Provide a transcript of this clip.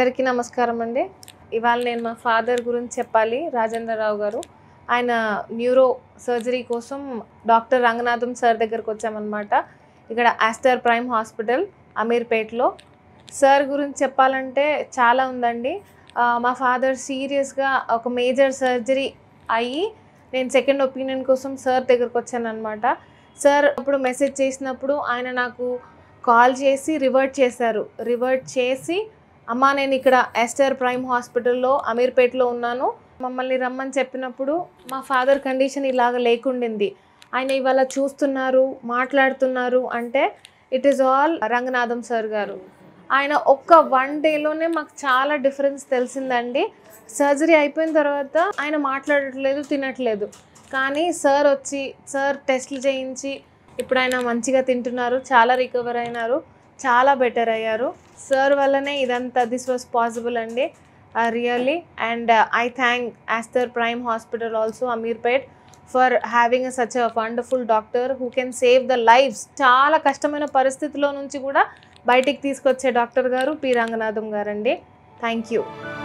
అందరికీ నమస్కారం అండి ఇవాళ నేను మా ఫాదర్ గురించి చెప్పాలి రాజేంద్రరావు గారు ఆయన న్యూరో సర్జరీ కోసం డాక్టర్ రంగనాథం సార్ దగ్గరకు వచ్చామన్నమాట ఇక్కడ ఆస్టర్ ప్రైమ్ హాస్పిటల్ అమీర్పేట్లో సార్ గురించి చెప్పాలంటే చాలా ఉందండి ఆ, మా ఫాదర్ సీరియస్గా ఒక మేజర్ సర్జరీ అయ్యి నేను సెకండ్ ఒపీనియన్ కోసం సార్ దగ్గరకు వచ్చానమాట సార్ అప్పుడు మెసేజ్ చేసినప్పుడు ఆయన నాకు కాల్ చేసి రివర్ట్ చేశారు రివర్ట్ చేసి అమ్మా నేను ఇక్కడ ఎస్టర్ ప్రైమ్ హాస్పిటల్లో అమీర్పేట్లో ఉన్నాను మమ్మల్ని రమ్మని చెప్పినప్పుడు మా ఫాదర్ కండిషన్ ఇలాగ లేకుండింది ఆయన ఇవాళ చూస్తున్నారు మాట్లాడుతున్నారు అంటే it is all Ranganatham sir garu ఆయన ఒక్క వన్ డేలోనే మాకు చాలా డిఫరెన్స్ తెలిసిందండి సర్జరీ అయిపోయిన తర్వాత ఆయన మాట్లాడట్లేదు తినట్లేదు కానీ సార్ వచ్చి సార్ టెస్ట్లు చేయించి ఇప్పుడు ఆయన మంచిగా తింటున్నారు చాలా రికవర్ అయినారు చాలా బెటర్ అయ్యారు సార్ వల్లనే ఇదంతా దిస్ వాస్ పాసిబుల్ అండి really and I thank Aster Prime hospital also Ameerpet for having such a wonderful doctor who can save the lives చాలా కష్టమైన పరిస్థితిలో నుంచి కూడా బయటికి తీసుకొచ్చే డాక్టర్ గారు పి రంగనాథం గారండి థ్యాంక్ యూ